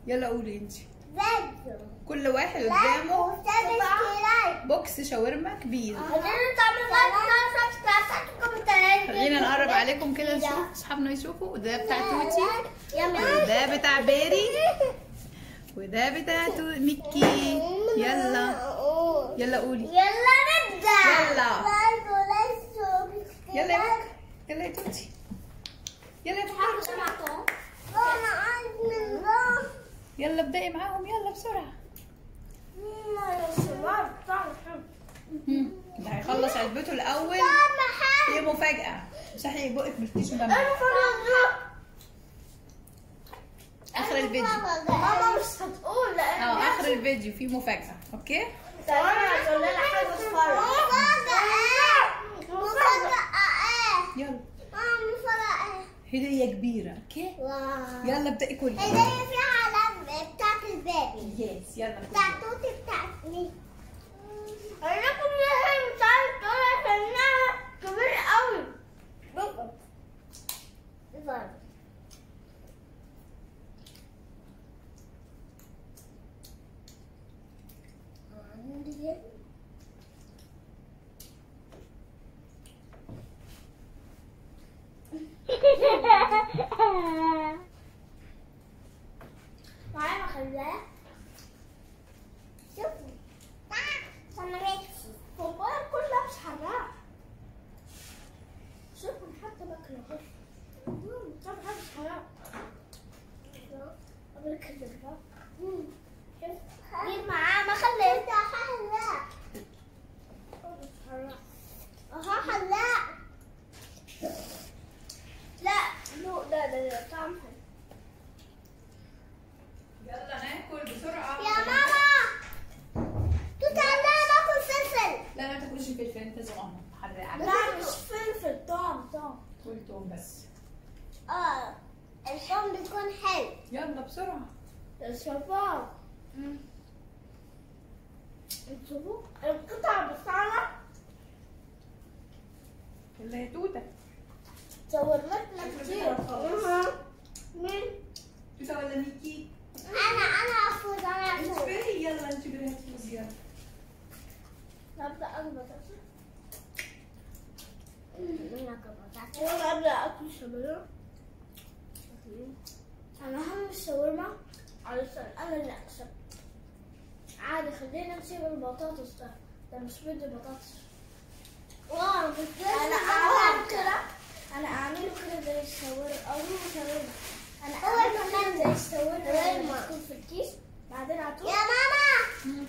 يلا قولي انت فيديو كل واحد لايك قدامه وسبسكرايب بوكس شاورما كبير خلينا نقرب عليكم كده نشوف اصحابنا يشوفوا وده بتاع توتي وده بتاع بيري وده بتاع تو... ميكي يلا يلا قولي يلا نبدأ يلا. لايك ولايك يلا يا بكر يلا يا توتي يلا يا بكر انا عايز من ده يلا ابدأي معاهم يلا بسرعة مم. ده هيخلص علبته الأول في مفاجأة صحي بقك بالتيشو ده آخر الفيديو ماما مش هتقول لان اه آخر الفيديو في مفاجأة أوكي مفاجأة مفاجأة ايه يلا ماما مفاجأة ايه هدية كبيرة أوكي واو يلا ابدأي كلي هدية فيها علم بتاعت البيبي يس يلا بتاعت كلي. توتي بتاعت مين اقول لكم ليه مش عارف تقول عشانها كبير قوي بقى عندي معايا مخلاه شوفوا انا ميكسي والله كلها مش حراق شوفوا حتى باكل اهو مم، طب حاجه مش حراق قبل كده بقى مم، شوف جيب معاه مخلاه ده حلاق مش حراق اها حلاق لا نو ده ده ده طعم حلو يلا ناكل بسرعة يا ماما تتعلم اكل فلفل لا ما تاكلوش الفلفل انت صغنن حرق لا مش فلفل طعم طعم كل توم بس اه الطعم بيكون حلو يلا بسرعة الشباب انتوا القطع بتاعنا يلا يا توتة صورتنا كتير مين؟ توتة ولا ميكي انا انا افوز انا انت افوز بري يلا انت بري هتفوز يلا نبدا انا بطاطس انا كبطاطس انا ابدا اكل شاورما انا هم الشاورما علشان انا اللي اكسب عادي خلينا نسيب البطاطس ده ده مش بدي بطاطس واو انا اعمل كده انا اعمله كده زي الشاورما او مو شاورما انا اعمله كده زي الشاورما تكون في الكيس بعدين على طول يا ماما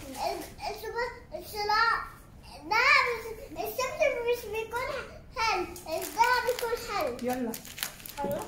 الشراء ده الشمس مش بيكون حلو الذهب بيكون حلو يلا خلاص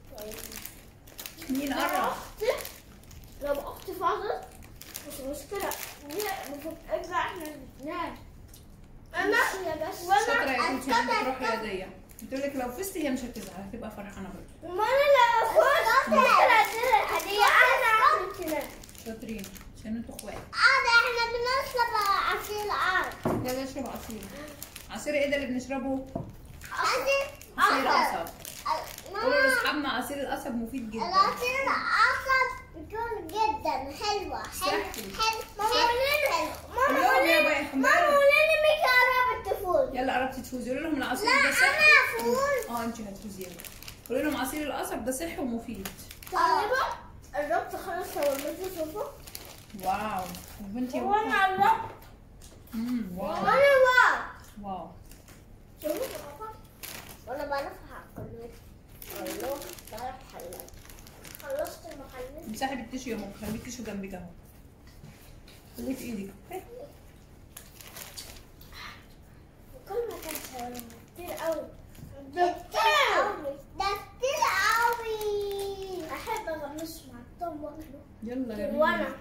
مين قرب لو اختي فاضت مش مشكلة هي المفروض ارجع احنا الاثنين انا بس شاطرة يا توتي عندك روح رياضية بتقول لك لو فزتي هي مش هتزعل هتبقى فرحانة برضه ما انا لو فزت ممكن اديها الهدية انا اعمل كده شاطرين عشان انتوا اخوات عاد احنا بنشرب عصير عاد يلا اشرب عصير عصير ايه ده اللي بنشربه؟ عصير عصير قصب قولوا ماما لاصحابنا عصير القصب مفيد جدا العصير العصب بيكون جدا حلوة حلو صحي. حلو ماما قولي ماما قول لهم يا قولي باي ماما حمار قولي لي ميكي قرب التفوز يلا قربتي تفوزي قولوا لهم العصير لا ده صحي انا افوز اه انت هتفوزي يلا قولوا لهم عصير القصب ده صحي ومفيد طالبة قربت خلاص شاورمتي شوفوا واو بنتي وانا قربت امم واو وانا واو واو شوفوا وانا بعرف هاكل والله بعرف حلال خلصت المحلات مسحي بالتيشو يا ماما خلي التيشو جنبك اهو خليه في ايدك أوكي؟ كل ما كان شاورما كتير قوي ده كتير قوي ده كتير قوي احب اغمس مع الطعم واكله يلا يا وانا بنتي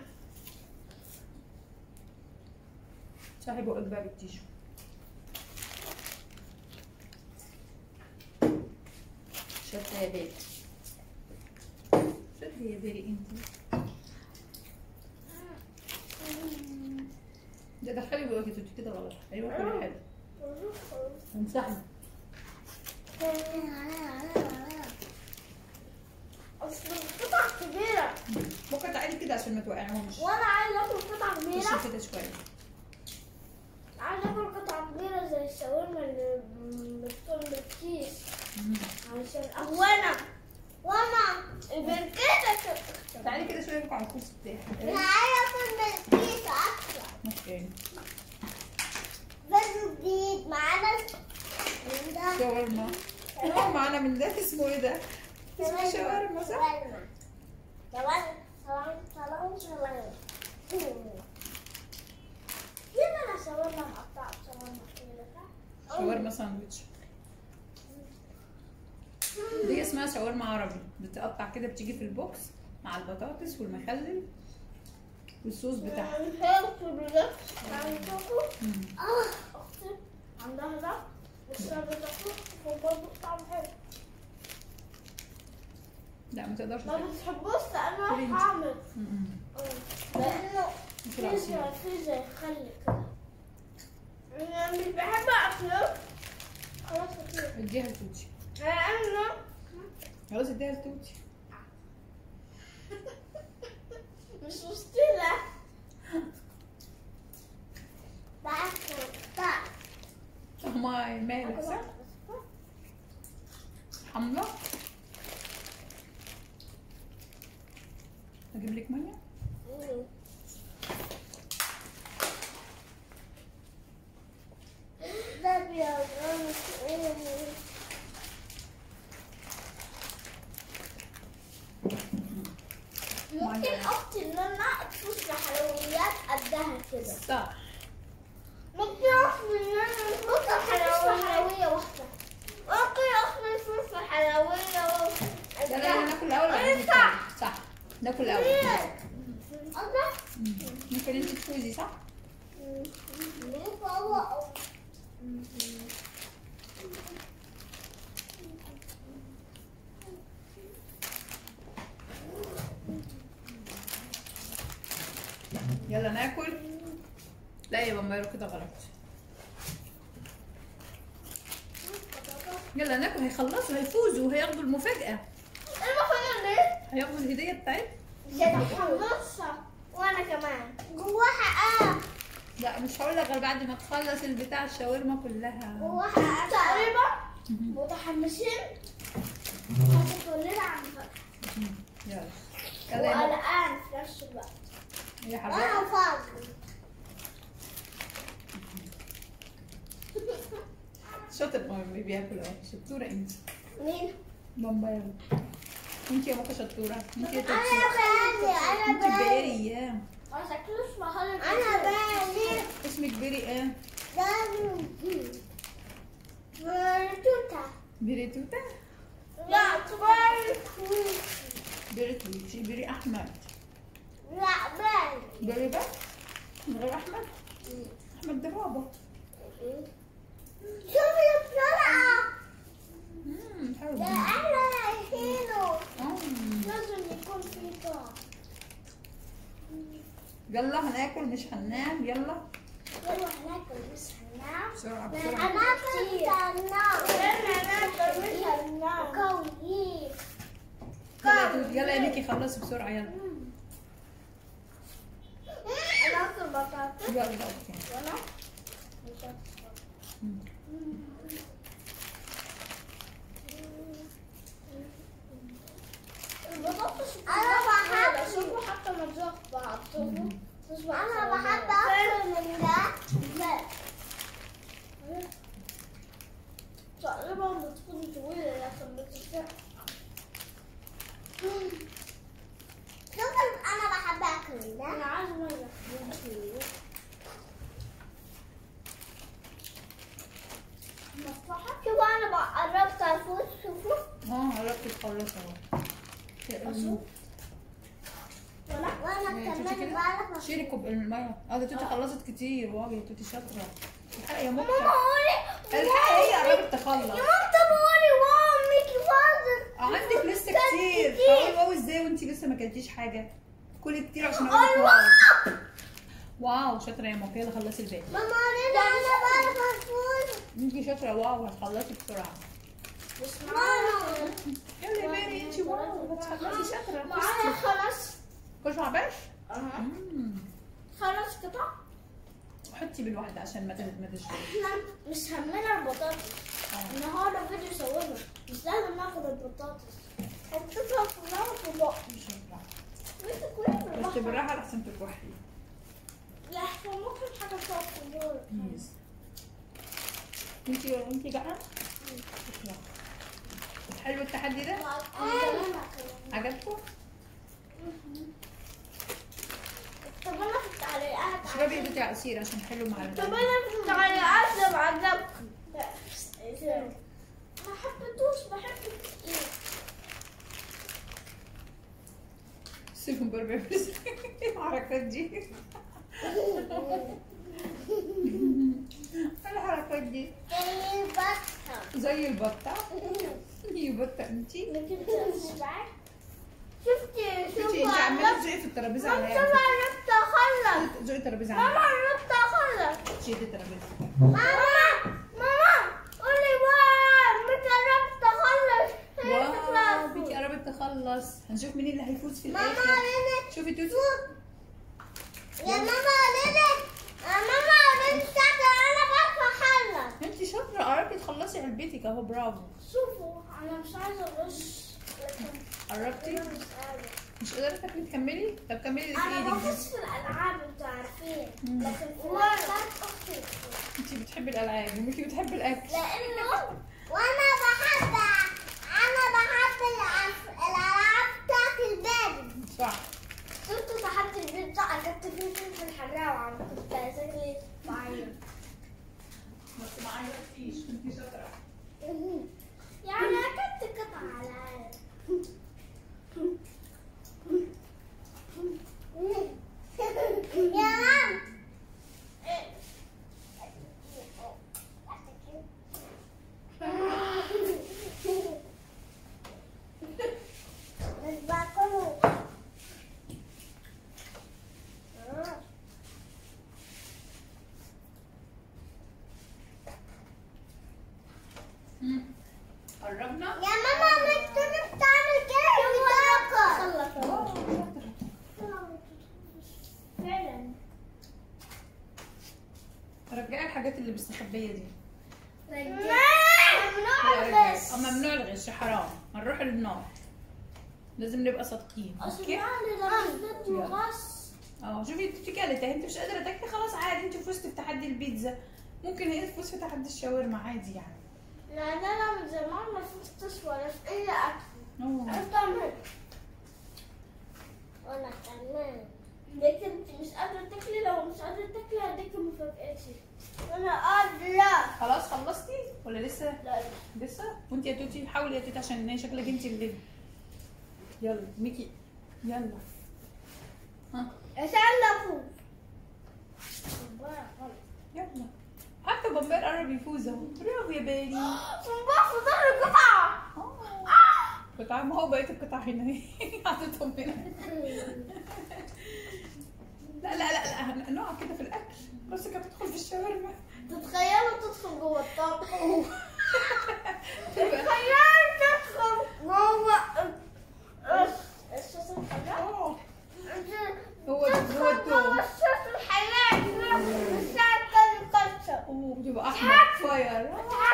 صاحي بقك بقى بالتيشو شاطرة يا بيت شاطرة يا بيري انت ده دخلي بقك يا توتي كده غلط ايوه كده حلو امسحي اصل القطع كبيرة بكره تعالي كده عشان ما توقعهمش وانا عايز اكل قطعة بصي كبيرة كده شويه عايز اكل قطعة كبيرة زي الشاورما اللي بتكون بالكيس مم. علشان وانا وانا البركيتة تعالي كده شويه بكره على الكرسي بتاعي عايز اكل بالكيس اكتر اوكي بس جديد معانا ده شاورما اه معانا من ده اسمه ايه ده؟ اسمه شاورما صح؟ شاورما شاورما شاورما شاورما شاورما ليه انا شاورما مقطعة شاورما كده شاورما ساندوتش دي اسمها شاورما عربي بتقطع كده بتيجي في البوكس مع البطاطس والمخلل والصوص بتاعها هيلثي بجد عندكم مم. اه اختي عندها ده بس انا بتاكله وبرضه طعم حلو لا ما تقدرش ما تاكل. بتحبوش لانه كلينج. حامض مم. لانه مش في العصير. زي في زي خل كده انا مش بحب اكله خلاص كتير اديها لتوتي لانه خلاص اديها لتوتي مش مشكلة باكل باكل طعمها مالك صح؟ حمرا اجيب لك ميه ده بيض ممكن اختي ان انا ادخل حلويات قدها كده صح ممكن اخذ ان انا ادخل حلوية واحدة ممكن اخذ فرصة حلوية لا لا لا ناكل الاول وبعدين ينفع. نتكلم. صح ناكل الاول الله مم. ممكن انت تفوزي صح؟ يلا ناكل لا يا بمبايرو كده غلط يلا ناكل هيخلصوا هيفوزوا هياخدوا المفاجأة المفروض ليه؟ هياخدوا الهدية بتاعتهم يتحمسها وانا كمان جواها اه لا مش هقول لك غير بعد ما تخلص البتاع الشاورما كلها جواها اه تقريبا متحمسين هتقول لنا عن يلا يلا يا ماما. وقلقان في نفس الوقت يا حبيبي انا فاضي شاطر ماما بياكل اهو شطورة انت مين؟ بمبايرو انت يا ماما شطورة انت يا انا توتي بالي انت انا بالي بيري يا ما شكلوش محل انا بالي اسمك بيري ايه ده توتا بيري توتا لا بالي بيري توتي بيري احمد لا بالي بيري بقى من غير احمد احمد ده بابا شوفي بسرعة امم حلو ده احنا رايحينه آه. لازم يكون في طعم يلا هناكل مش هننام يلا يلا هناكل مش هننام بسرعة بسرعة هناكل مش هننام هناكل مش هننام كويس يلا يا توتي يلا يا ميكي خلصي بسرعة يلا هناكل بطاطس يلا اوكي وانا مم. البطاطس انا بحب شوفوا حتى متزوق بعض شوفوا انا بحب اكل من ده تقريبا بتكون طويلة لكن بتشتغل شوف انا بحب اكل ده انا عايز ميه شوفوا انا قربت افوت شوفوا اه قربت تخلص اهو أشوف. وانا وانا يا توتي كمان كده بعرف شيلي كوب المية اه ده توتي خلصت كتير واو يا توتي شاطرة الحق يا ماما مكة قولي الحق هي قربت يا تخلص ماما طب قولي واو ميكي فاضل عندك لسه كان كتير كتير. هقول واو ازاي وانتي لسه ما كلتيش حاجة كلي كتير عشان اقول لك الله واو واو شاطرة يا مكة يلا خلصي الباقي ماما انا انا بعرف افوز انتي شاطرة واو هتخلصي بسرعة بس معايا يلا يا بيري انت واو بتخلصي شاطره معايا خمس كل مع باش أها. مم. خمس قطع حطي بالواحده عشان ما تهد- ما تشوي احنا مش همنا البطاطس النهارده فيديو صورنا مش لازم ناخد البطاطس حطيتها كلها في بق وانت كلها بس بالراحه لحسن تروحي لا احنا ممكن حاجه تقف في الدور يس انت انت جعانه حلو التحدي ده عجبكم طب انا في التعليقات اشربي يا بنتي عصير عشان حلو مع طب البلد انا في التعليقات لو عجبكم ما حبيتوش بحب التقيل سيبهم بربع بس الحركات دي الحركات دي زي البطة هي بطة انتي شفتي انتي شوفوا انتي عمالة عرفت تزقي في الترابيزة ماما عليا عرفت اخلص زقي الترابيزة ماما عليا عرفت اخلص شيلي الترابيزة ماما ماما قولي واو متى عرفت اخلص واو بيكي قربت تخلص هنشوف مين اللي هيفوز في ماما الاخر قولي شوفي توتي يا ماما قولي يا ماما قولي ساعة انا بس اخلص انتي شاطرة قربتي تخلصي علبتك اهو برافو شوفوا انا مش عايزه اغش لكن قربتي انا مش قادره مش قادرة تاكلي تكملي طب كملي اللي في انا ايدك دي بخش في الالعاب انتوا عارفين مم. لكن في الالعاب اختي انتي بتحبي الالعاب وميكي بتحبي الاكل لانه وانا بحب انا بحب الألعاب- الالعاب بتاعت البيبي صح شفتوا تحدي البيتزا اكلت فيه فلفل حراق وكنت شكلي بعيط بس ما عجبتكيش انتي شاطرة يعني اكلت قطعة على الأقل. يا مام مش باكله مم. قربنا يا ماما مش تقدر تعمل كده يا واو، ماما شاطرة. فعلا رجعي الحاجات اللي مستخبية دي ممنوع الغش اه ممنوع الغش حرام هنروح للنار لازم نبقى صادقين اصل اوكي يعني ده مش فيديو يلا. غش اه شوفي انت كانت انت مش قادره تاكلي خلاص عادي انت فزتي في تحدي البيتزا ممكن هي تفوز في تحدي الشاورما عادي يعني لان انا من زمان ما فزتش ولا في اي اكل أوه. انت كمان وانا كمان لكن انت مش قادره تاكلي لو مش قادره تاكلي هديك مفاجاتي انا قادره خلاص خلصتي ولا لسه لا لسه وانت يا توتي حاولي يا توتي عشان هي شكلك انت اللي يلا ميكي يلا ها اتعلقوا يلا حتى بمبار قرب يفوز اهو برافو يا باري صنباح في ظهر قطعه آه. قطع ما هو بقيت القطع هنا اهي حطيتهم هنا لا لا لا لا نقع كده في الاكل بس كانت بتدخل في الشاورما تتخيلوا تدخل جوه الطبق تبقى تخيلوا تدخل جوه الصوص الحراق اه هو تدخل هو جوه التوم الصوص الحراق الساعة كان كسر اوه بتبقى احمر فاير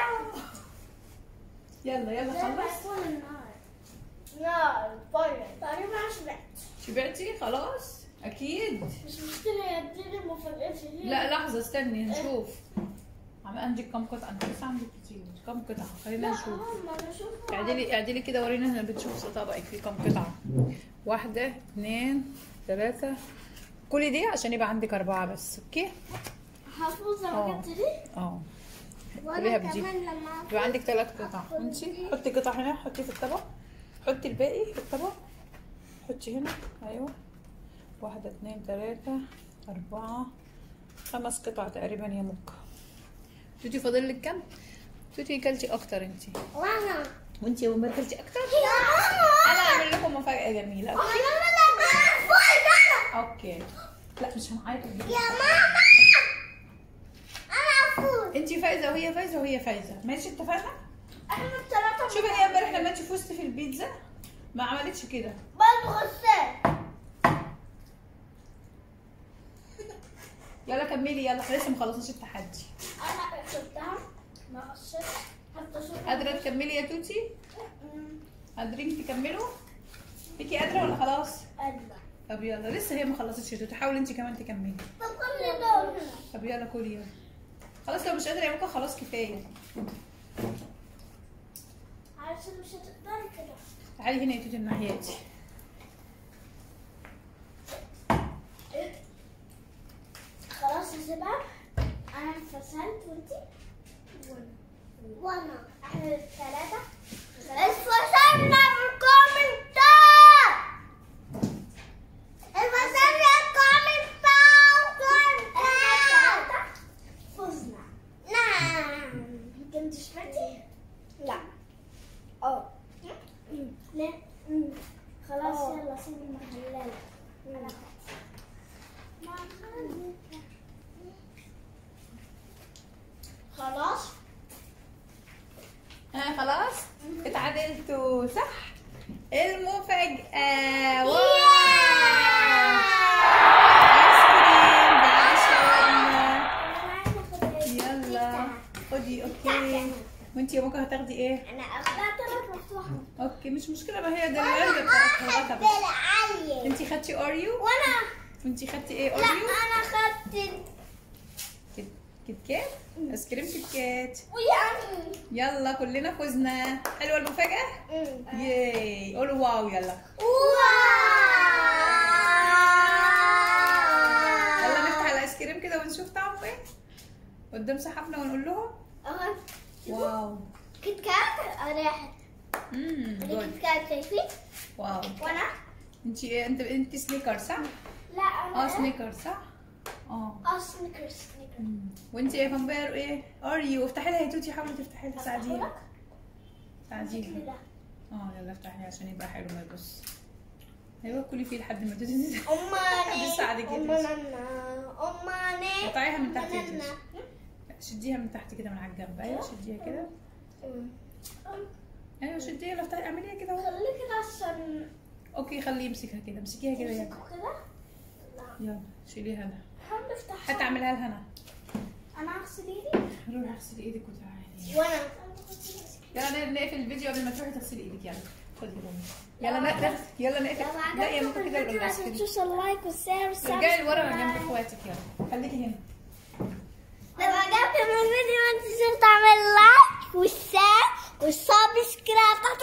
يلا يلا خلص نار فاير تقريبا شبعت شبعتي خلاص اكيد مش مشكلة يديني مفاجأتي ليه؟ لا لحظه استني نشوف عم عندك كم قطعه انت لسه عندك كتير كم قطعه خلينا نشوف هم انا اشوفها اعدلي اعدلي كده ورينا هنا بتشوف طبقك فيه كم قطعه واحده اثنين ثلاثه كل دي عشان يبقى عندك اربعه بس اوكي هفوز اه. لما جبت دي اه وانا خليها بجيب. كمان لما يبقى عندك ثلاث قطع انت حطي قطع هنا حطي في الطبق حطي الباقي في الطبق حطي هنا ايوه واحدة اتنين تلاتة أربعة خمس قطع تقريبا يا مك توتي فاضل لك كام؟ توتي كلتي أكتر انت وانا وانت يا ماما كلتي أكتر؟ يا ماما أنا أعمل لكم مفاجأة جميلة يا ماما لا فوز أوكي لا مش هنعيط يا ماما انا افوز انت فايزة وهي فايزة وهي فايزة ماشي اتفقنا؟ احنا الثلاثة شوفي هي امبارح لما انت فزتي في البيتزا ما عملتش كده برضه غسان يلا كملي يلا احنا لسه ما خلصناش التحدي انا شفتها ما غسيتش حتى شوفها قادره تكملي يا توتي قادرين تكملوا ليكي قادره ولا خلاص قادرة طب يلا لسه هي ما خلصتش يا توتي حاولي انت كمان تكملي طب كل دول طب يلا كلي يلا خلاص لو مش قادره يا ممكن خلاص كفايه عشان مش هتقدري كده تعالي هنا يا توتي الناحيه دي خلاص يا شباب انا انفصلت وانتي وانا وانا احنا الثلاثة انفصلنا في الكومنتات انفصلنا في الكومنتات فزنا نعم كنت سمعتي؟ لا اه لا خلاص يلا سيبي المحلات خلاص ها خلاص اتعادلتوا صح المفاجأة واو ايس كريم بعشرة يلا خدي اوكي وانتي يا ممكن هتاخدي ايه انا اخذت ثلاث مفتوحة اوكي مش مشكلة ما هي ده العلبة بتاعت الغدا بس العين انتي خدتي اوريو وانا وانتي خدتي ايه لا اوريو انا اخذت كيت كيت كات ايس كريم كيت كات ويعني يلا كلنا فزنا حلوة المفاجأة ياي قولوا واو يلا يلا نفتح الايس كريم كده ونشوف طعمه ايه قدام صحابنا ونقول لهم واو كيت كات ريحة امم كيت جود كات شايفين واو وانا انت انت انت سنيكر صح؟ لا اه انا سنيكر صح؟ اه اه سنيكرز سنيكرز مم. وانت يا فامبير ايه؟ اريو افتحي لها يا توتي حاولي تفتحي لها ساعديها ساعديها كده اه يلا افتحي عشان يبقى حلو ما يبص ايوه كلي فيه لحد ما توتي أماني بتساعدك يا توتي. أمانا أماني قطعيها من تحت يا أمانا. توتي شديها من تحت كده من على الجنب ايوه شديها كده أم. ايوه شديها يلا افتحي اعمليها كده اهو خليك كده عشان اوكي خليه يمسكها كده امسكيها كده يلا تمسكوا كده لا يلا شيليها لها حاول نفتحها حتى اعملها لها انا أنا أغسل إيدي روحي اغسلي ايدك وتعالي وأنا يلا نقفل الفيديو قبل ما تروحي تغسلي ايدك يلا خدي يلا نقفل يلا نقفل لا يا ممكن كده الفيديو ما الايس كريم تنسوش اللايك والشير رجعي لورا جنب اخواتك يلا خليكي هنا لو عجبكم الفيديو ما تنسوش تعمل لايك والشير والسبسكرايب